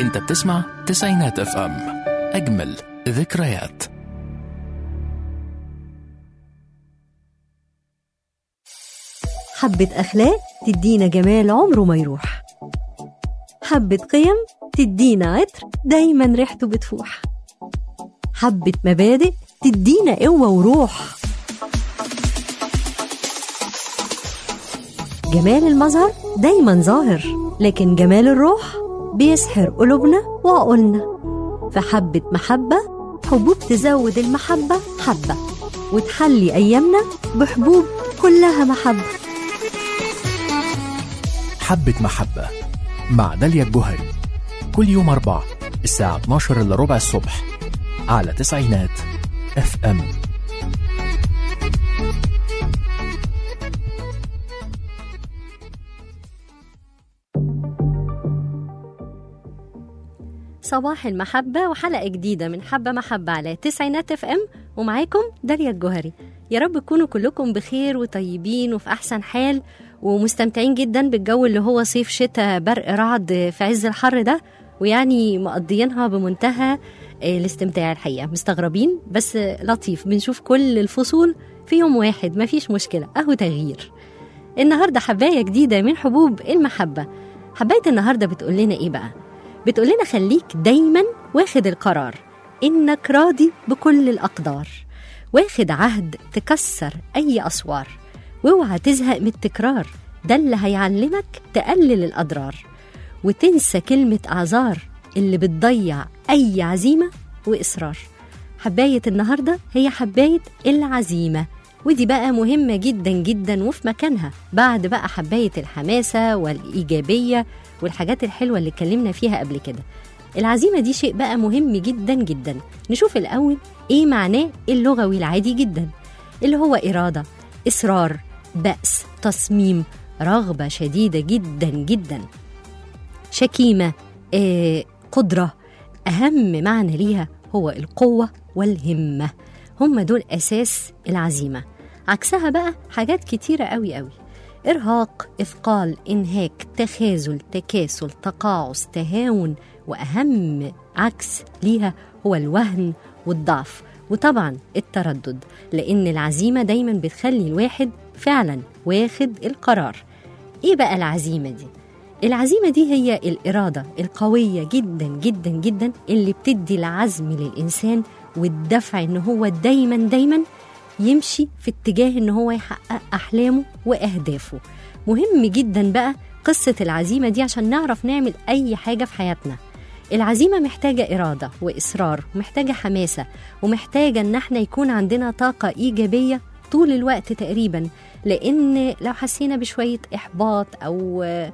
انت بتسمع تسعينات اف ام اجمل ذكريات حبة أخلاق تدينا جمال عمره ما يروح حبة قيم تدينا عطر دايما ريحته بتفوح حبة مبادئ تدينا قوة وروح جمال المظهر دايما ظاهر لكن جمال الروح بيسحر قلوبنا وعقولنا فحبة محبة حبوب تزود المحبة حبة وتحلي أيامنا بحبوب كلها محبة حبة محبة مع داليا الجوهري كل يوم أربع الساعة 12 إلا ربع الصبح على تسعينات اف ام صباح المحبة وحلقة جديدة من حبة محبة على تسعينات اف ام ومعاكم داليا الجوهري يا رب تكونوا كلكم بخير وطيبين وفي أحسن حال ومستمتعين جدا بالجو اللي هو صيف شتاء برق رعد في عز الحر ده ويعني مقضيينها بمنتهى الاستمتاع الحقيقة مستغربين بس لطيف بنشوف كل الفصول في يوم واحد مفيش مشكلة أهو تغيير النهاردة حباية جديدة من حبوب المحبة حباية النهاردة بتقول لنا إيه بقى؟ بتقول لنا خليك دايما واخد القرار إنك راضي بكل الأقدار واخد عهد تكسر أي أسوار واوعى تزهق من التكرار ده اللي هيعلمك تقلل الأضرار وتنسى كلمة أعذار اللي بتضيع أي عزيمة وإصرار حباية النهاردة هي حباية العزيمة ودي بقى مهمة جدا جدا وفي مكانها بعد بقى حباية الحماسة والإيجابية والحاجات الحلوة اللي اتكلمنا فيها قبل كده العزيمة دي شيء بقى مهم جدا جدا نشوف الأول إيه معناه اللغوي العادي جدا اللي هو إرادة إصرار بأس تصميم رغبة شديدة جدا جدا شكيمة آه، قدرة أهم معنى ليها هو القوة والهمة هم دول أساس العزيمة عكسها بقى حاجات كتيرة قوي قوي إرهاق إثقال إنهاك تخاذل تكاسل تقاعس تهاون وأهم عكس ليها هو الوهن والضعف وطبعا التردد لأن العزيمة دايما بتخلي الواحد فعلا واخد القرار إيه بقى العزيمة دي؟ العزيمة دي هي الإرادة القوية جدا جدا جدا اللي بتدي العزم للإنسان والدفع إن هو دايما دايما يمشي في اتجاه إن هو يحقق أحلامه وأهدافه مهم جدا بقى قصة العزيمة دي عشان نعرف نعمل أي حاجة في حياتنا العزيمة محتاجة إرادة وإصرار ومحتاجة حماسة ومحتاجة إن احنا يكون عندنا طاقة إيجابية طول الوقت تقريبا لأن لو حسينا بشوية إحباط أو آه،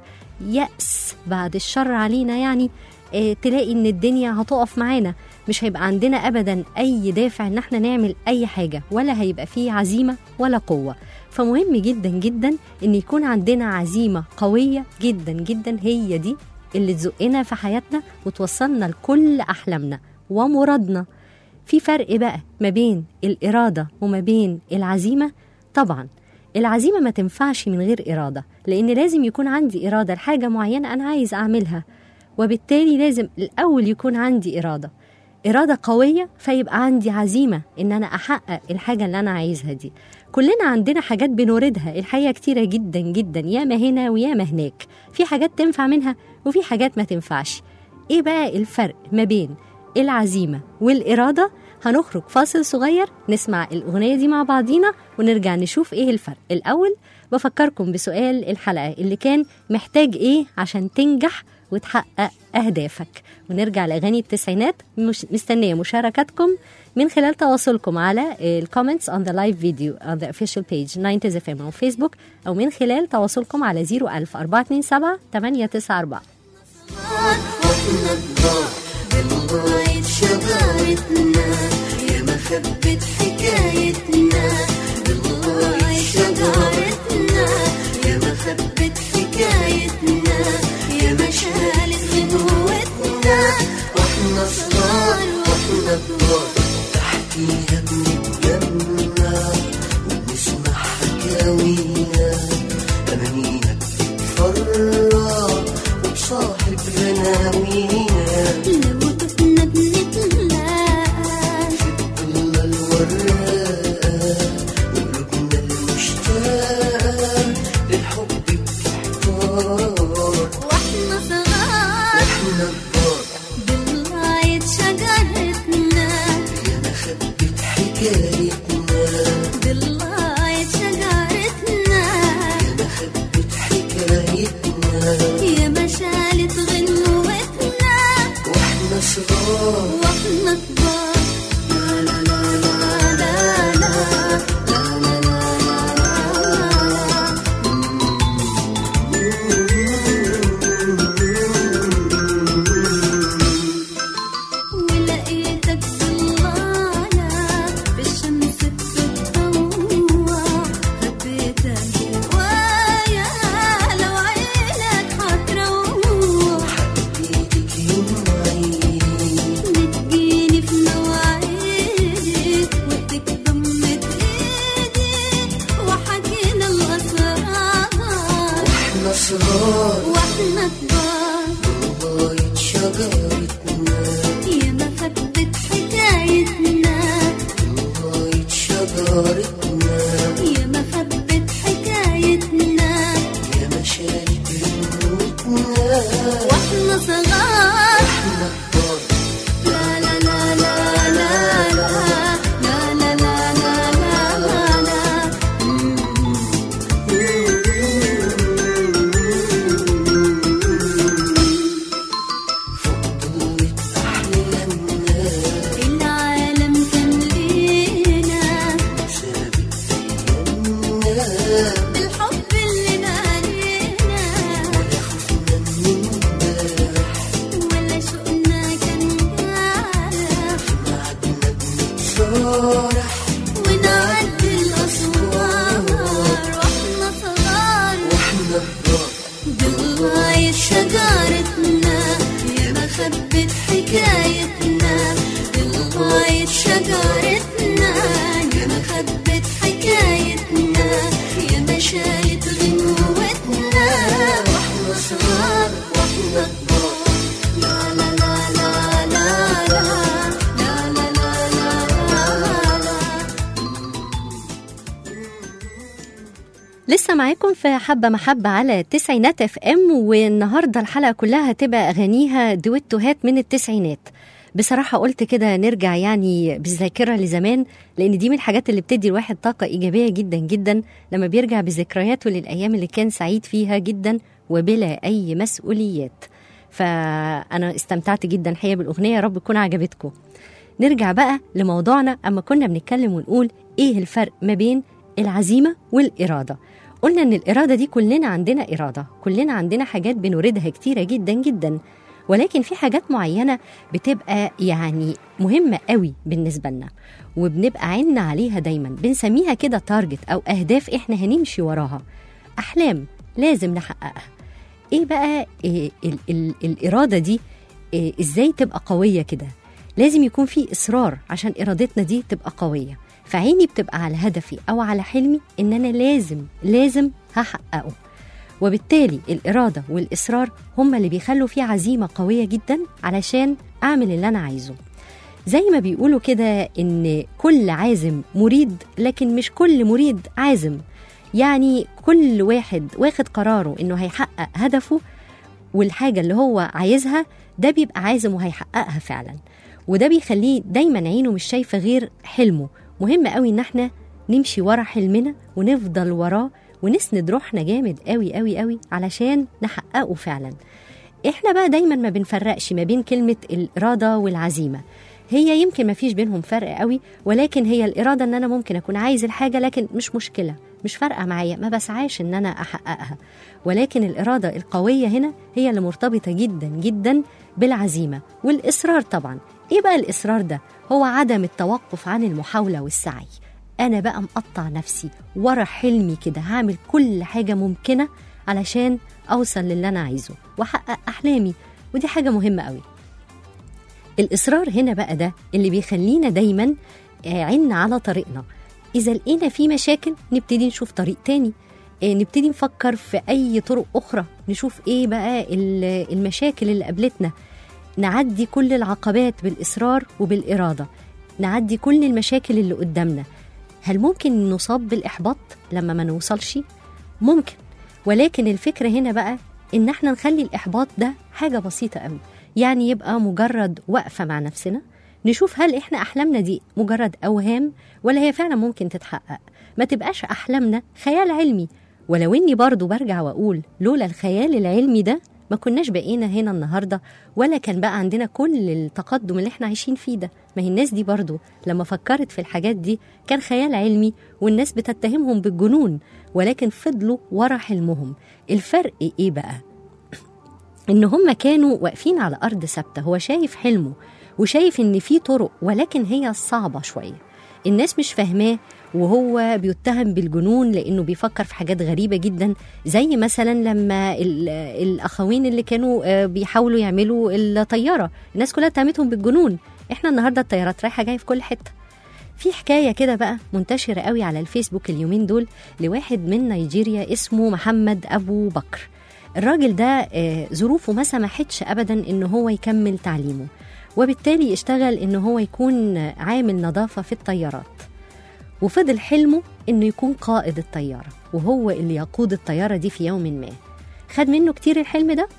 يأس بعد الشر علينا يعني آه، تلاقي إن الدنيا هتقف معانا مش هيبقى عندنا أبدا أي دافع إن احنا نعمل أي حاجة ولا هيبقى فيه عزيمة ولا قوة فمهم جدا جدا إن يكون عندنا عزيمة قوية جدا جدا هي دي اللي تزقنا في حياتنا وتوصلنا لكل أحلامنا ومرادنا في فرق بقى ما بين الإرادة وما بين العزيمة طبعا العزيمة ما تنفعش من غير إرادة لأن لازم يكون عندي إرادة لحاجة معينة أنا عايز أعملها وبالتالي لازم الأول يكون عندي إرادة إرادة قوية فيبقى عندي عزيمة إن أنا أحقق الحاجة اللي أنا عايزها دي كلنا عندنا حاجات بنوردها الحقيقة كتيرة جدا جدا ياما هنا وياما هناك في حاجات تنفع منها وفي حاجات ما تنفعش إيه بقى الفرق ما بين العزيمة والإرادة هنخرج فاصل صغير نسمع الأغنية دي مع بعضينا ونرجع نشوف إيه الفرق الأول بفكركم بسؤال الحلقة اللي كان محتاج إيه عشان تنجح وتحقق أهدافك ونرجع لأغاني التسعينات مش مستنية مشاركاتكم من خلال تواصلكم على الكومنتس on the live video on the official page 90 FM on Facebook أو من خلال تواصلكم على 01000 427 894 واحنا كبار بموعد شجرتنا يا مخبة حكايتنا بموعد شجرتنا يا مخبة حكايتنا يا مشالت غنوتنا واحنا صغار واحنا كبار تحكيها بنتجمع وبنسمع حكاوينا أمانينا بتتفرج وبصاحب غناوينا لو كنا بنتلاقى ظل الوراق وقلوبنا المشتاقة للحب بتحتار واحنا صغار احنا كبار بالراية شجرتنا يا مخبة حكايتنا بالراية شجرتنا يا مخبة حكايتنا يا مشالة غنوتنا واحنا صغار واحنا كبار لا لا لا لا لا لا لا لا لا ولقيتك طلعنا في الشمس بتتطوع خبيتك جوايا لو عينك هتروح ايدك يوم عيد بتجيني في مواعيدي وتكضم ايدي وحكينا الاسرار واحنا صغار واحنا كبار لغاية شجرتنا يا مخبة حكايتنا لغاية شجرتنا يا مخبة حكايتنا يا مشارب بيوتنا واحنا صغار احنا كبار لا لا لا لا لا لا لا لا لا لا لا لا ضلت أحلامنا العالم كان لينا سابق أيامنا بالحب اللي نادينا ولا خفنا من امبارح ولا شوقنا كان جارح بعدنا بنتصارح ونعدي الأسوار واحنا صغار واحنا كبار بالغاية شجرتنا يا مخبة حكايتنا بالغاية شجرتنا يا مخبة حكايتنا يا مشاية غنوتنا واحنا صغار واحنا كبار لا لا لا لا لا لا لا لا لا لا لا لسه معاكم في حبة محبة على تسعينات اف ام والنهاردة الحلقة كلها هتبقى أغانيها دويتوهات من التسعينات بصراحة قلت كده نرجع يعني بالذاكرة لزمان لأن دي من الحاجات اللي بتدي الواحد طاقة إيجابية جدا جدا لما بيرجع بذكرياته للأيام اللي كان سعيد فيها جدا وبلا أي مسؤوليات فأنا استمتعت جدا حقيقة بالأغنية يا رب تكون عجبتكم نرجع بقى لموضوعنا أما كنا بنتكلم ونقول إيه الفرق ما بين العزيمة والإرادة قلنا إن الإرادة دي كلنا عندنا إرادة كلنا عندنا حاجات بنريدها كتيرة جدا جدا ولكن في حاجات معينة بتبقى يعني مهمة قوي بالنسبة لنا وبنبقى عيننا عليها دايما بنسميها كده تارجت أو أهداف إحنا هنمشي وراها أحلام لازم نحققها ايه بقى إيه ال ال الاراده دي إيه ازاي تبقى قويه كده لازم يكون في اصرار عشان ارادتنا دي تبقى قويه فعيني بتبقى على هدفي او على حلمي ان انا لازم لازم هحققه وبالتالي الاراده والاصرار هما اللي بيخلوا في عزيمه قويه جدا علشان اعمل اللي انا عايزه زي ما بيقولوا كده ان كل عازم مريد لكن مش كل مريد عازم يعني كل واحد واخد قراره انه هيحقق هدفه والحاجة اللي هو عايزها ده بيبقى عازم وهيحققها فعلا وده بيخليه دايما عينه مش شايفة غير حلمه مهم قوي ان احنا نمشي ورا حلمنا ونفضل وراه ونسند روحنا جامد قوي قوي قوي علشان نحققه فعلا احنا بقى دايما ما بنفرقش ما بين كلمة الإرادة والعزيمة هي يمكن ما فيش بينهم فرق قوي ولكن هي الإرادة ان انا ممكن اكون عايز الحاجة لكن مش مشكلة مش فارقة معايا ما بسعاش ان انا احققها ولكن الإرادة القوية هنا هي اللي مرتبطة جدا جدا بالعزيمة والإصرار طبعا ايه بقى الإصرار ده هو عدم التوقف عن المحاولة والسعي أنا بقى مقطع نفسي ورا حلمي كده هعمل كل حاجة ممكنة علشان أوصل للي أنا عايزه وأحقق أحلامي ودي حاجة مهمة قوي الإصرار هنا بقى ده اللي بيخلينا دايما عنا على طريقنا إذا لقينا في مشاكل نبتدي نشوف طريق تاني آه، نبتدي نفكر في أي طرق أخرى نشوف إيه بقى ال- المشاكل اللي قابلتنا نعدي كل العقبات بالإصرار وبالإرادة نعدي كل المشاكل اللي قدامنا هل ممكن نصاب بالإحباط لما ما نوصلش؟ ممكن ولكن الفكرة هنا بقى إن احنا نخلي الإحباط ده حاجة بسيطة قوي يعني يبقى مجرد وقفة مع نفسنا نشوف هل احنا أحلامنا دي مجرد أوهام ولا هي فعلا ممكن تتحقق ما تبقاش أحلامنا خيال علمي ولو إني برضو برجع وأقول لولا الخيال العلمي ده ما كناش بقينا هنا النهارده ولا كان بقى عندنا كل التقدم اللي احنا عايشين فيه ده ما هي الناس دي برضو لما فكرت في الحاجات دي كان خيال علمي والناس بتتهمهم بالجنون ولكن فضلوا ورا حلمهم الفرق ايه بقى ان هم كانوا واقفين على ارض ثابته هو شايف حلمه وشايف ان في طرق ولكن هي صعبه شويه الناس مش فاهماه وهو بيتهم بالجنون لانه بيفكر في حاجات غريبه جدا زي مثلا لما ال- الاخوين اللي كانوا آه، بيحاولوا يعملوا الطياره الناس كلها اتهمتهم بالجنون احنا النهارده الطيارات رايحه جايه في كل حته في حكاية كده بقى منتشرة قوي على الفيسبوك اليومين دول لواحد من نيجيريا اسمه محمد أبو بكر الراجل ده آه، ظروفه ما سمحتش أبدا إن هو يكمل تعليمه وبالتالي اشتغل إن هو يكون عامل نظافة في الطيارات وفضل حلمه إنه يكون قائد الطيارة وهو اللي يقود الطيارة دي في يوم ما خد منه كتير الحلم ده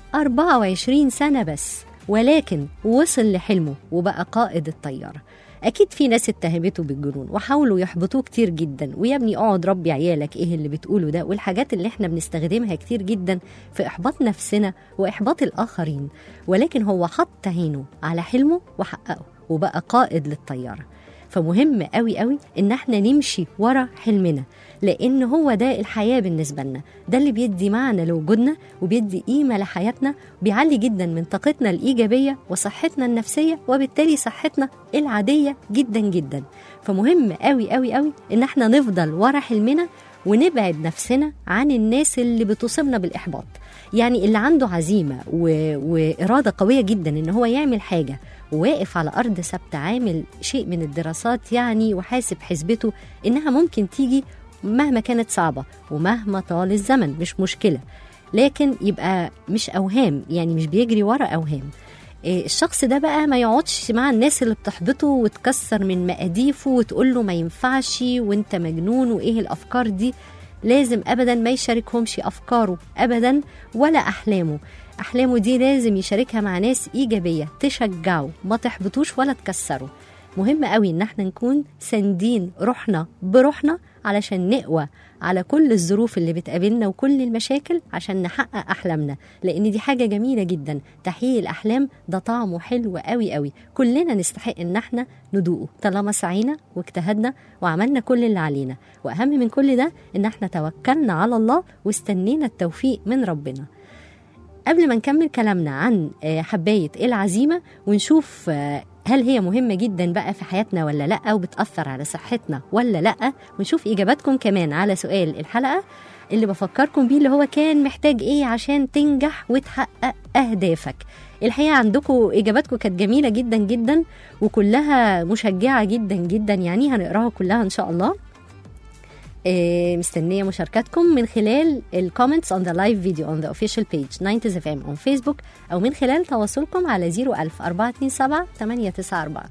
24 سنة بس ولكن وصل لحلمه وبقى قائد الطيارة أكيد في ناس اتهمته بالجنون وحاولوا يحبطوه كتير جدا ويا ابني اقعد ربي عيالك ايه اللي بتقوله ده والحاجات اللي احنا بنستخدمها كتير جدا في إحباط نفسنا وإحباط الآخرين ولكن هو حط عينه على حلمه وحققه وبقى قائد للطيارة فمهم قوي قوي ان احنا نمشي ورا حلمنا لان هو ده الحياه بالنسبه لنا ده اللي بيدي معنى لوجودنا وبيدي قيمه لحياتنا بيعلي جدا من طاقتنا الايجابيه وصحتنا النفسيه وبالتالي صحتنا العاديه جدا جدا فمهم قوي قوي قوي ان احنا نفضل ورا حلمنا ونبعد نفسنا عن الناس اللي بتصيبنا بالاحباط يعني اللي عنده عزيمه و... واراده قويه جدا ان هو يعمل حاجه وواقف على ارض ثابته عامل شيء من الدراسات يعني وحاسب حسبته انها ممكن تيجي مهما كانت صعبه ومهما طال الزمن مش مشكله لكن يبقى مش اوهام يعني مش بيجري ورا اوهام إيه، الشخص ده بقى ما يقعدش مع الناس اللي بتحبطه وتكسر من مقاديفه وتقول له ما ينفعش وانت مجنون وايه الافكار دي لازم ابدا ما يشاركهمش افكاره ابدا ولا احلامه احلامه دي لازم يشاركها مع ناس ايجابيه تشجعه ما تحبطوش ولا تكسره مهم قوي ان احنا نكون ساندين روحنا بروحنا علشان نقوى على كل الظروف اللي بتقابلنا وكل المشاكل عشان نحقق احلامنا لان دي حاجه جميله جدا تحقيق الاحلام ده طعمه حلو قوي قوي كلنا نستحق ان احنا ندوقه طالما سعينا واجتهدنا وعملنا كل اللي علينا واهم من كل ده ان احنا توكلنا على الله واستنينا التوفيق من ربنا قبل ما نكمل كلامنا عن آه، حباية العزيمة ونشوف آه، هل هي مهمة جدا بقى في حياتنا ولا لأ وبتأثر على صحتنا ولا لأ ونشوف إجاباتكم كمان على سؤال الحلقة اللي بفكركم بيه اللي هو كان محتاج إيه عشان تنجح وتحقق أهدافك الحقيقة عندكم إجاباتكم كانت جميلة جدا جدا وكلها مشجعة جدا جدا يعني هنقراها كلها إن شاء الله آه، مستنية مشاركاتكم من خلال الكومنتس on the live video on the official page 90 FM on Facebook أو من خلال تواصلكم على 01000 427 894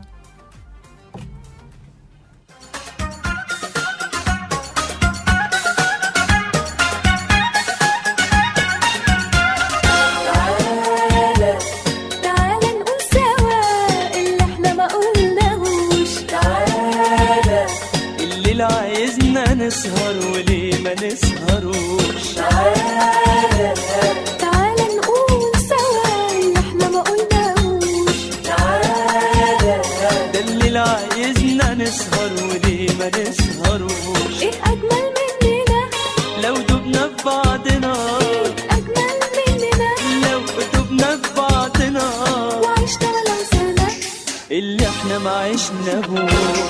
تعالى نقول سوا اللي احنا ما قلناهوش تعالى الليل عايزنا نسهر وليه ما نسهروش تعالى تعالى نقول سوا اللي احنا ما قلناهوش تعالى ده الليل عايزنا نسهر وليه ما نسهروش ايه اجمل مننا لو دبنا في بعضنا اجمل مننا لو دبنا في بعضنا وعشنا ولو سنة اللي احنا ما عشناهوش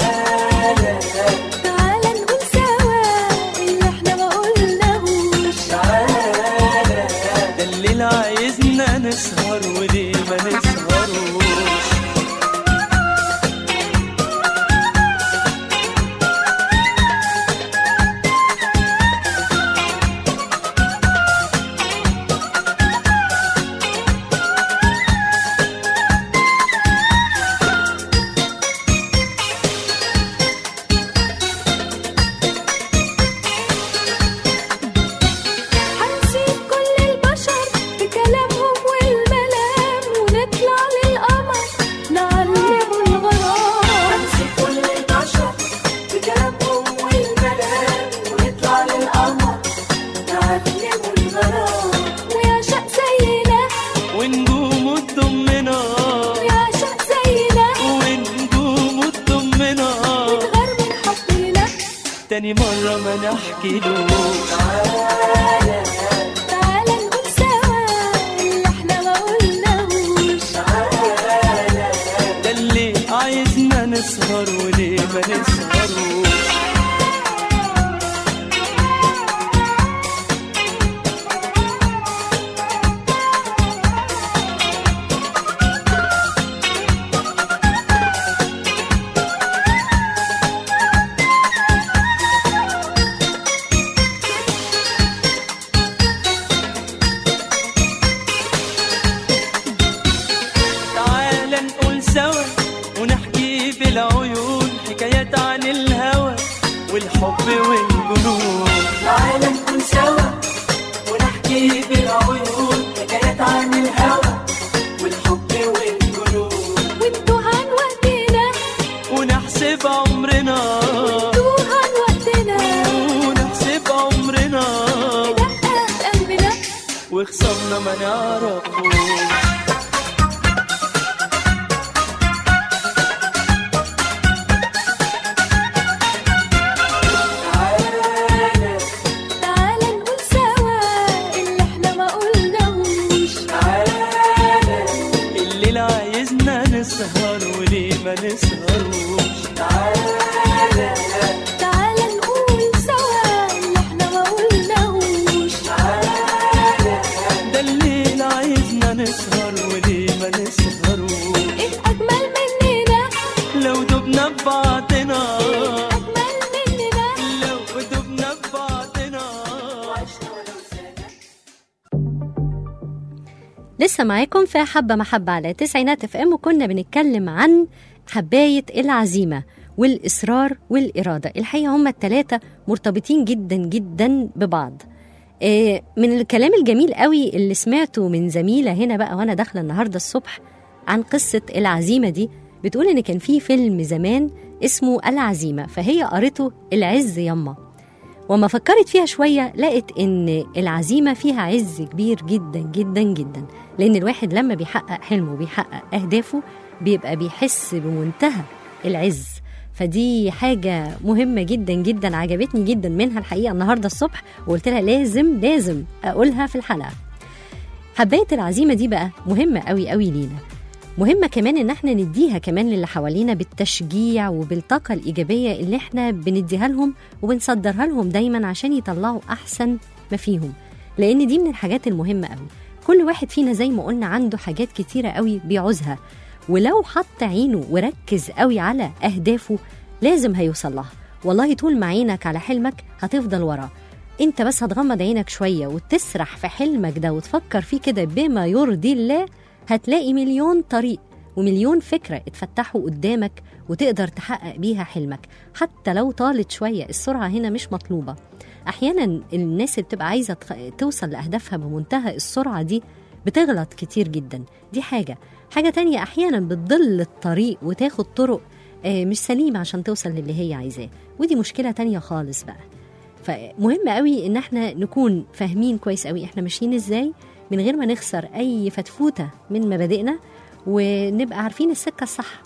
تعالى نقول سوا اللي احنا ما قلناهوش ده الليل عايزنا نسهر وليه ما نسهروش تاني مرة ما نحكيلوش تعالى نقول سوا اللي احنا ما قلناهوش ده اللي عايزنا نسهر وليه ما نسهروش تعالى نقول سوا ونحكي بالعيون حكايات عن الهوى والحب والجنون تعالى نقول سوا ونحكي بالعيون حكايات عن الهوى والحب والجنون وانتوا عن وقتنا ونحسب عمرنا انتوا عن وقتنا ونحسب عمرنا دقة قلبنا وخسرنا ما نعرفوش تعالى نقول سوا اللي احنا ما قلناهوش الليل عايزنا نسهر وليه ما نسهروش تعالى نقول سوا اللي احنا ما قلناهوش ده الليل عايزنا نسهر وليه ما نسهروش ايه اجمل مننا لو دبنا ببعضنا اجمل مننا لو دبنا ببعضنا لسه معاكم في حبة محبة على تسعينات اف ام وكنا بنتكلم عن حباية العزيمة والإصرار والإرادة الحقيقة هما التلاتة مرتبطين جدا جدا ببعض آه، من الكلام الجميل قوي اللي سمعته من زميلة هنا بقى وأنا داخلة النهاردة الصبح عن قصة العزيمة دي بتقول إن كان في فيلم زمان اسمه العزيمة فهي قرته العز يما وما فكرت فيها شوية لقت إن العزيمة فيها عز كبير جدا جدا جدا لأن الواحد لما بيحقق حلمه وبيحقق أهدافه بيبقى بيحس بمنتهى العز فدي حاجة مهمة جدا جدا عجبتني جدا منها الحقيقة النهاردة الصبح وقلت لها لازم لازم أقولها في الحلقة حباية العزيمة دي بقى مهمة قوي قوي لينا مهمة كمان إن احنا نديها كمان للي حوالينا بالتشجيع وبالطاقة الإيجابية اللي احنا بنديها لهم وبنصدرها لهم دايما عشان يطلعوا أحسن ما فيهم لأن دي من الحاجات المهمة قوي كل واحد فينا زي ما قلنا عنده حاجات كتيرة قوي بيعوزها ولو حط عينه وركز قوي على أهدافه لازم هيوصل لها والله طول ما عينك على حلمك هتفضل وراه انت بس هتغمض عينك شوية وتسرح في حلمك ده وتفكر فيه كده بما يرضي الله هتلاقي مليون طريق ومليون فكرة اتفتحوا قدامك وتقدر تحقق بيها حلمك حتى لو طالت شوية السرعة هنا مش مطلوبة أحيانا الناس اللي بتبقى عايزة تخ- توصل لأهدافها بمنتهى السرعة دي بتغلط كتير جدا دي حاجة حاجة تانية أحيانا بتضل الطريق وتاخد طرق آه، مش سليمة عشان توصل للي هي عايزاه ودي مشكلة تانية خالص بقى فمهم قوي ان احنا نكون فاهمين كويس قوي احنا ماشيين ازاي من غير ما نخسر اي فتفوته من مبادئنا ونبقى عارفين السكه الصح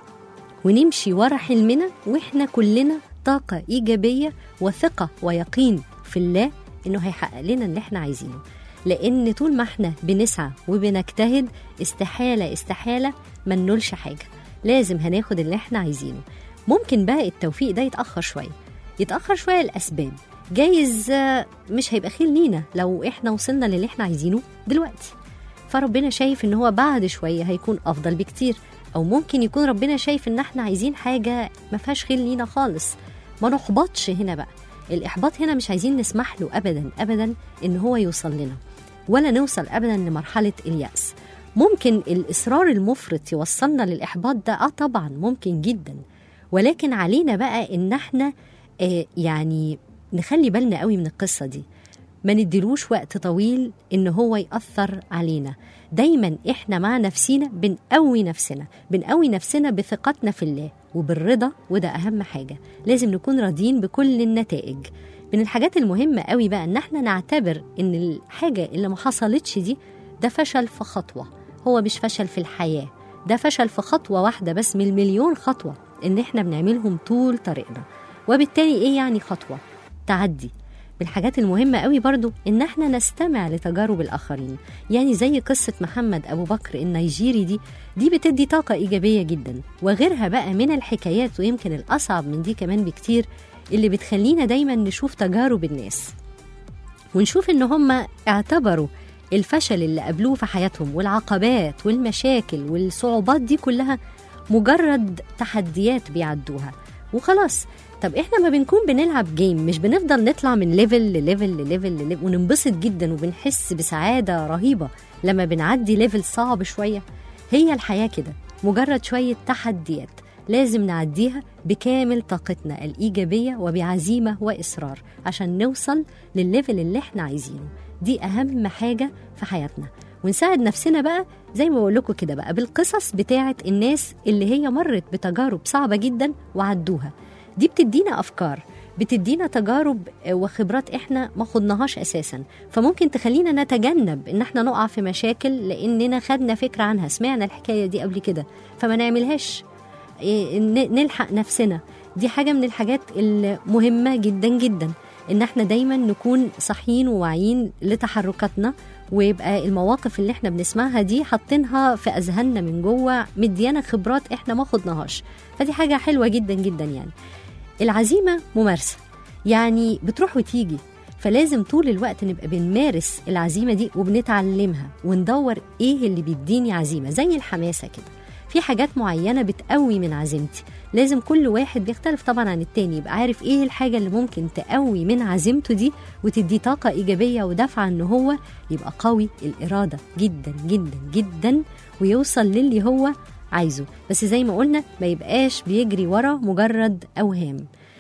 ونمشي ورا حلمنا واحنا كلنا طاقه ايجابيه وثقه ويقين في الله انه هيحقق لنا اللي احنا عايزينه لان طول ما احنا بنسعى وبنجتهد استحاله استحاله ما ننولش حاجه لازم هناخد اللي احنا عايزينه ممكن بقى التوفيق ده يتاخر شويه يتاخر شويه الاسباب جايز آه، مش هيبقى خير لينا لو احنا وصلنا للي احنا عايزينه دلوقتي فربنا شايف ان هو بعد شويه هيكون افضل بكتير او ممكن يكون ربنا شايف ان احنا عايزين حاجه ما فيهاش خير لينا خالص ما نحبطش هنا بقى الاحباط هنا مش عايزين نسمح له ابدا ابدا ان هو يوصل لنا ولا نوصل ابدا لمرحله الياس ممكن الاصرار المفرط يوصلنا للاحباط ده اه طبعا ممكن جدا ولكن علينا بقى ان احنا آه يعني نخلي بالنا قوي من القصه دي ما نديلوش وقت طويل ان هو ياثر علينا دايما احنا مع نفسينا بنقوي نفسنا بنقوي نفسنا بثقتنا في الله وبالرضا وده اهم حاجه لازم نكون راضيين بكل النتائج من الحاجات المهمه قوي بقى ان احنا نعتبر ان الحاجه اللي ما حصلتش دي ده فشل في خطوه هو مش فشل في الحياه ده فشل في خطوه واحده بس من المليون خطوه ان احنا بنعملهم طول طريقنا وبالتالي ايه يعني خطوه تعدي من الحاجات المهمة قوي برضو إن احنا نستمع لتجارب الآخرين يعني زي قصة محمد أبو بكر النيجيري دي دي بتدي طاقة إيجابية جدا وغيرها بقى من الحكايات ويمكن الأصعب من دي كمان بكتير اللي بتخلينا دايما نشوف تجارب الناس ونشوف إن هم اعتبروا الفشل اللي قابلوه في حياتهم والعقبات والمشاكل والصعوبات دي كلها مجرد تحديات بيعدوها وخلاص طب احنا ما بنكون بنلعب جيم مش بنفضل نطلع من ليفل لليفل لليفل لليفل وننبسط جدا وبنحس بسعادة رهيبة لما بنعدي ليفل صعب شوية هي الحياة كده مجرد شوية تحديات لازم نعديها بكامل طاقتنا الإيجابية وبعزيمة وإصرار عشان نوصل للليفل اللي احنا عايزينه دي أهم حاجة في حياتنا ونساعد نفسنا بقى زي ما بقول لكم كده بقى بالقصص بتاعة الناس اللي هي مرت بتجارب صعبة جدا وعدوها دي بتدينا أفكار بتدينا تجارب وخبرات احنا ما خدناهاش اساسا فممكن تخلينا نتجنب ان احنا نقع في مشاكل لاننا خدنا فكره عنها سمعنا الحكايه دي قبل كده فما نعملهاش إيه، ن- نلحق نفسنا دي حاجه من الحاجات المهمه جدا جدا ان احنا دايما نكون صاحيين وواعيين لتحركاتنا ويبقى المواقف اللي احنا بنسمعها دي حاطينها في اذهاننا من جوه مديانا خبرات احنا ما خدناهاش فدي حاجه حلوه جدا جدا يعني العزيمه ممارسه يعني بتروح وتيجي فلازم طول الوقت نبقى بنمارس العزيمه دي وبنتعلمها وندور ايه اللي بيديني عزيمه زي الحماسه كده في حاجات معينه بتقوي من عزيمتي لازم كل واحد بيختلف طبعا عن التاني يبقى عارف ايه الحاجه اللي ممكن تقوي من عزيمته دي وتدي طاقه ايجابيه ودفعه ان هو يبقى قوي الاراده جدا جدا جدا ويوصل للي هو عايزه بس زي ما قلنا ما يبقاش بيجري ورا مجرد اوهام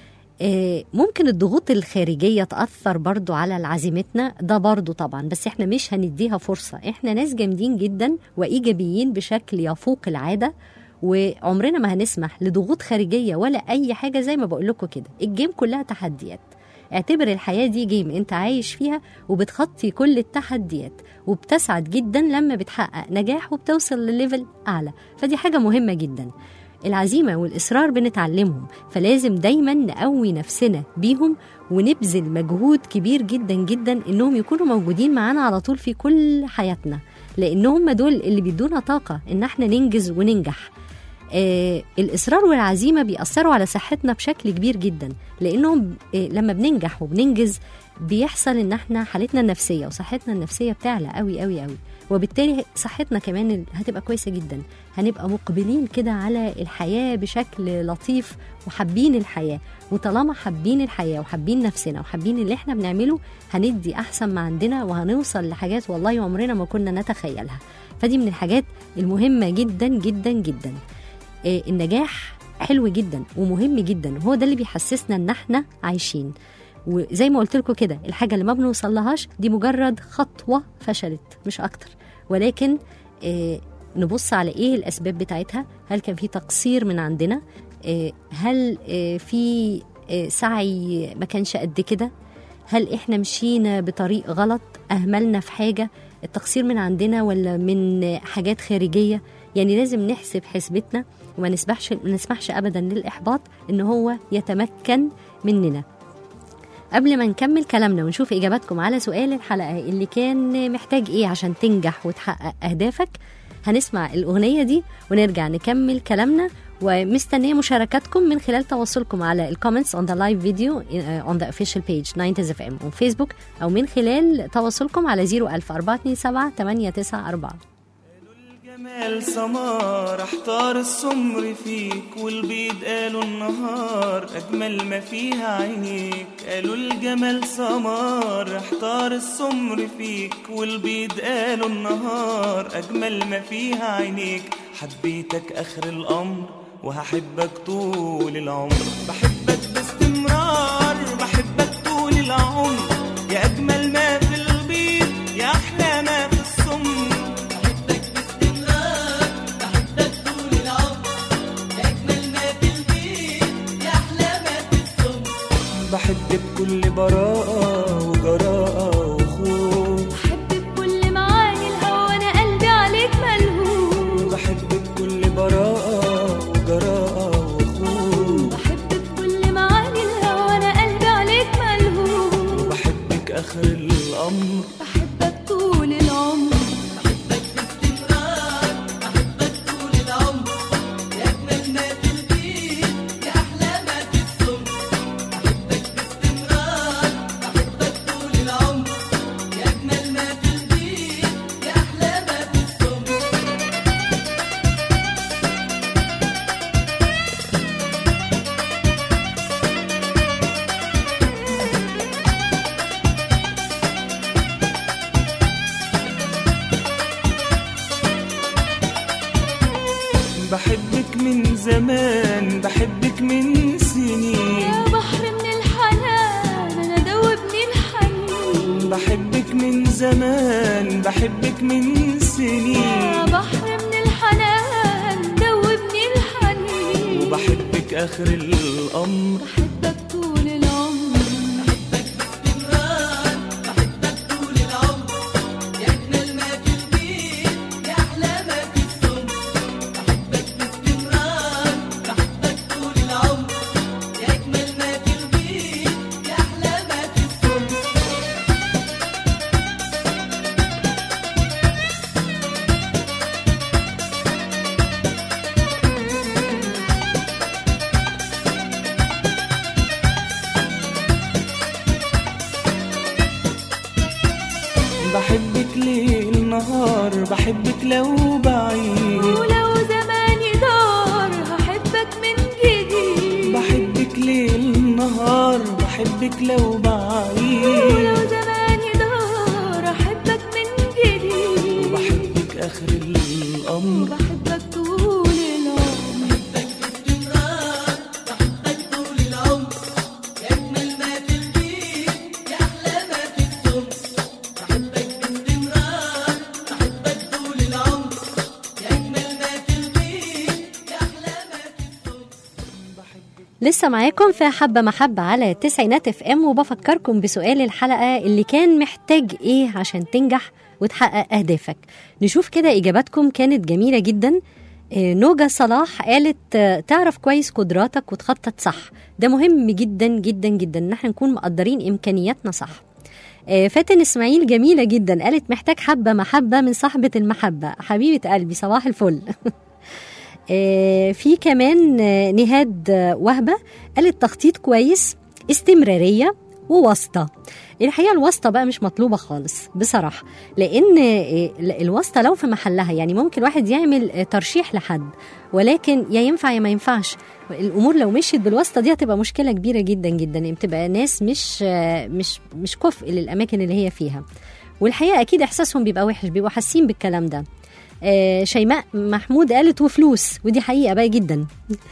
آه، ممكن الضغوط الخارجية تأثر برضو على عزيمتنا ده برضو طبعا بس احنا مش هنديها فرصة احنا ناس جامدين جدا وإيجابيين بشكل يفوق العادة وعمرنا ما هنسمح لضغوط خارجية ولا أي حاجة زي ما بقول لكم كده الجيم كلها تحديات اعتبر الحياة دي جيم انت عايش فيها وبتخطي كل التحديات وبتسعد جدا لما بتحقق نجاح وبتوصل لليفل أعلى فدي حاجة مهمة جدا العزيمة والإصرار بنتعلمهم فلازم دايما نقوي نفسنا بيهم ونبذل مجهود كبير جدا جدا إنهم يكونوا موجودين معانا على طول في كل حياتنا لأن هم دول اللي بيدونا طاقة إن احنا ننجز وننجح آه الإصرار والعزيمة بيأثروا على صحتنا بشكل كبير جدا لأنهم آه لما بننجح وبننجز بيحصل إن احنا حالتنا النفسية وصحتنا النفسية بتعلى قوي قوي قوي وبالتالي صحتنا كمان هتبقى كويسة جدا هنبقى مقبلين كده على الحياة بشكل لطيف وحابين الحياة وطالما حابين الحياة وحابين نفسنا وحابين اللي احنا بنعمله هندي أحسن ما عندنا وهنوصل لحاجات والله عمرنا ما كنا نتخيلها فدي من الحاجات المهمة جدا جدا جدا آه، النجاح حلو جدا ومهم جدا وهو ده اللي بيحسسنا ان احنا عايشين وزي ما قلت لكم كده الحاجه اللي ما بنوصل لهاش دي مجرد خطوه فشلت مش اكتر ولكن آه نبص على ايه الاسباب بتاعتها هل كان في تقصير من عندنا آه هل آه في آه سعي ما كانش قد كده هل احنا مشينا بطريق غلط اهملنا في حاجه التقصير من عندنا ولا من حاجات خارجيه يعني لازم نحسب حسبتنا وما نسمحش ما نسمحش ابدا للاحباط ان هو يتمكن مننا قبل ما نكمل كلامنا ونشوف اجاباتكم على سؤال الحلقه اللي كان محتاج ايه عشان تنجح وتحقق اهدافك هنسمع الاغنيه دي ونرجع نكمل كلامنا ومستنيه مشاركاتكم من خلال تواصلكم على الكومنتس on the live video uh, on the official page 90 FM on Facebook او من خلال تواصلكم على 01000 427 894 الجمال سمار احتار السمر فيك والبيض قالوا النهار اجمل ما فيها عينيك قالوا الجمال سمار احتار السمر فيك والبيض قالوا النهار اجمل ما فيها عينيك حبيتك اخر الامر وهحبك طول العمر بحبك باستمرار بحبك طول العمر يا اجمل ما في البيض يا احلى ما في السمر بحب بكل براءة وجراءة وخوف بحب بكل معاني الهوى انا قلبي عليك ملهوف بحب بكل براءة وجراءة وخوف بحب بكل معاني زمان بحبك من سنين يا بحر من الحنان انا دوبني الحنين بحبك من زمان بحبك من يا سنين بحر من الحنان دوبني الحنين وبحبك آخر الأمر بحبك طول العمر بحبك ليل نهار بحبك لو بعيد ولو زماني دار هحبك من جديد بحبك ليل نهار بحبك لو ولو بعيد زماني دار هحبك من جديد وبحبك آخر الأمر وبحبك طول العمر لسه معاكم في حبة محبة على تسعينات اف ام وبفكركم بسؤال الحلقة اللي كان محتاج ايه عشان تنجح وتحقق اهدافك نشوف كده اجاباتكم كانت جميلة جدا آه، نوجا صلاح قالت آه، تعرف كويس قدراتك وتخطط صح ده مهم جدا جدا جدا ان احنا نكون مقدرين امكانياتنا صح آه، فاتن اسماعيل جميلة جدا قالت محتاج حبة محبة من صاحبة المحبة حبيبة قلبي صباح الفل آه، في كمان آه، نهاد آه، وهبة قالت تخطيط كويس استمرارية وواسطة الحقيقة الواسطة بقى مش مطلوبة خالص بصراحة لأن آه، الواسطة لو في محلها يعني ممكن واحد يعمل آه، ترشيح لحد ولكن يا ينفع يا ما ينفعش الأمور لو مشيت بالواسطة دي هتبقى مشكلة كبيرة جدا جدا يعني بتبقى ناس مش آه، مش مش كفء للأماكن اللي هي فيها والحقيقة أكيد إحساسهم بيبقى وحش بيبقوا حاسين بالكلام ده آه، شيماء محمود قالت وفلوس ودي حقيقة بقى جدا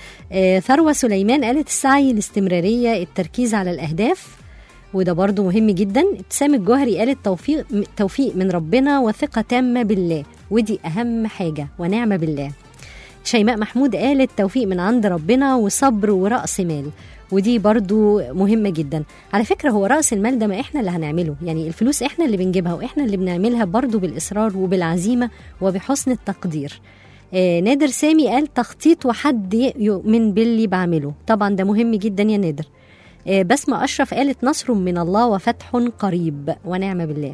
آه، ثروة سليمان قالت السعي الاستمرارية التركيز على الأهداف وده برضو مهم جدا ابتسام الجوهري قالت توفيق توفيق من ربنا وثقة تامة بالله ودي أهم حاجة ونعمة بالله شيماء محمود قالت توفيق من عند ربنا وصبر ورأس مال ودي برضو مهمة جدا على فكرة هو رأس المال ده ما إحنا اللي هنعمله يعني الفلوس إحنا اللي بنجيبها وإحنا اللي بنعملها برضو بالإصرار وبالعزيمة وبحسن التقدير آه نادر سامي قال تخطيط وحد يؤمن باللي بعمله طبعا ده مهم جدا يا نادر آه بسمة أشرف قالت نصر من الله وفتح قريب ونعم بالله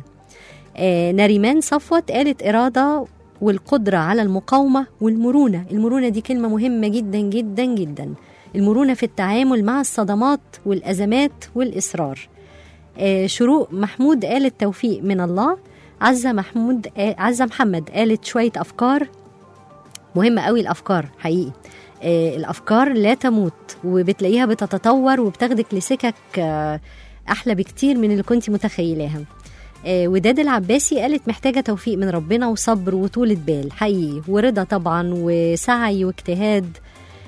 آه نريمان صفوت قالت إرادة والقدرة على المقاومة والمرونة المرونة دي كلمة مهمة جدا جدا جدا المرونة في التعامل مع الصدمات والأزمات والإصرار آه شروق محمود قالت توفيق من الله عزة محمود آه عزة محمد قالت شوية أفكار مهمة قوي الأفكار حقيقي آه الأفكار لا تموت وبتلاقيها بتتطور وبتاخدك لسكك آه أحلى بكتير من اللي كنت متخيلاها آه وداد العباسي قالت محتاجة توفيق من ربنا وصبر وطولة بال حقيقي ورضا طبعا وسعي واجتهاد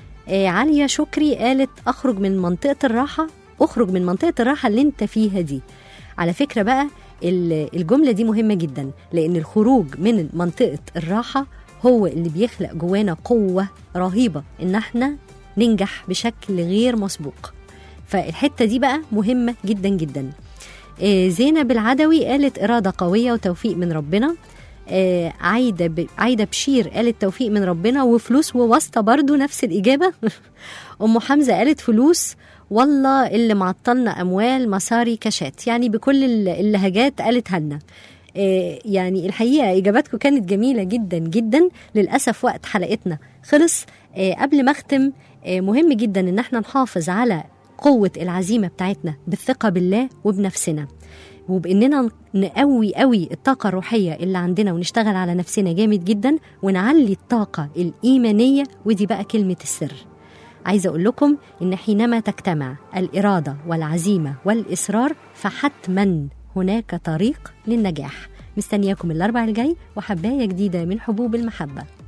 آه عالية شكري قالت أخرج من منطقة الراحة أخرج من منطقة الراحة اللي أنت فيها دي على فكرة بقى ال- الجملة دي مهمة جدا لأن الخروج من منطقة الراحة هو اللي بيخلق جوانا قوة رهيبة إن احنا ننجح بشكل غير مسبوق فالحتة دي بقى مهمة جدا جدا آه، زينب العدوي قالت إرادة قوية وتوفيق من ربنا آه، عايدة ب... عايدة بشير قالت توفيق من ربنا وفلوس وواسطة برضو نفس الإجابة أم حمزة قالت فلوس والله اللي معطلنا أموال مصاري كاشات يعني بكل ال- اللهجات قالتها لنا آه، يعني الحقيقة إجاباتكم كانت جميلة جدا جدا للأسف وقت حلقتنا خلص آه، قبل ما أختم آه، مهم جدا إن احنا نحافظ على قوة العزيمة بتاعتنا بالثقة بالله وبنفسنا وباننا نقوي قوي الطاقه الروحيه اللي عندنا ونشتغل على نفسنا جامد جدا ونعلي الطاقه الايمانيه ودي بقى كلمه السر عايزه اقول لكم ان حينما تجتمع الاراده والعزيمه والاصرار فحتما هناك طريق للنجاح مستنياكم الاربع الجاي وحبايه جديده من حبوب المحبه